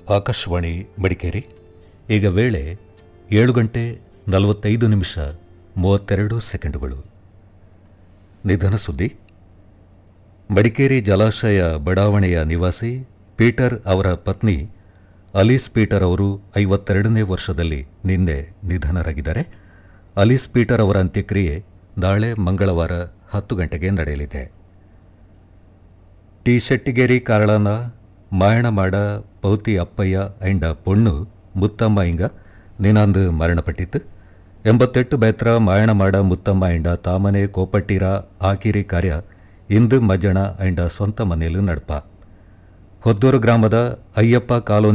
ಆಕಾಶವಾಣಿ ಮಡಿಕೇರಿ ಈಗ ವೇಳೆ ಏಳು ಗಂಟೆ ನಲವತ್ತೈದು ನಿಮಿಷ ಮೂವತ್ತೆರಡು ಸೆಕೆಂಡುಗಳು ನಿಧನ ಸುದ್ದಿ ಮಡಿಕೇರಿ ಜಲಾಶಯ ಬಡಾವಣೆಯ ನಿವಾಸಿ ಪೀಟರ್ ಅವರ ಪತ್ನಿ ಅಲೀಸ್ ಪೀಟರ್ ಅವರು ಐವತ್ತೆರಡನೇ ವರ್ಷದಲ್ಲಿ ನಿನ್ನೆ ನಿಧನರಾಗಿದ್ದಾರೆ ಅಲೀಸ್ ಪೀಟರ್ ಅವರ ಅಂತ್ಯಕ್ರಿಯೆ ನಾಳೆ ಮಂಗಳವಾರ ಹತ್ತು ಗಂಟೆಗೆ ನಡೆಯಲಿದೆ ಟಿ ಶೆಟ್ಟಿಗೇರಿ ಕಾರಳನ ಮಾಯಣಮಾಡ ಪೌತಿ ಅಪ್ಪಯ್ಯ ಐಂಡ ಪೊಣ್ಣು ಮುತ್ತಮ್ಮ ಇಂಗ ನಿನಾಂದು ಮರಣಪಟ್ಟಿತ್ತು ಎಂಬತ್ತೆಟ್ಟು ಬೇತ್ರ ಮಾಯಣಮಾಡ ಮುತ್ತಮ್ಮ ಐಂಡ ತಾಮನೆ ಕೋಪಟ್ಟಿರ ಆಕಿರಿ ಕಾರ್ಯ ಇಂದು ಮಜ್ಜಣ ಐಂಡ ಸ್ವಂತ ಮನೆಯಲ್ಲೂ ನಡಪ ಹೊದ್ದೂರು ಗ್ರಾಮದ ಅಯ್ಯಪ್ಪ ಕಾಲೋನಿ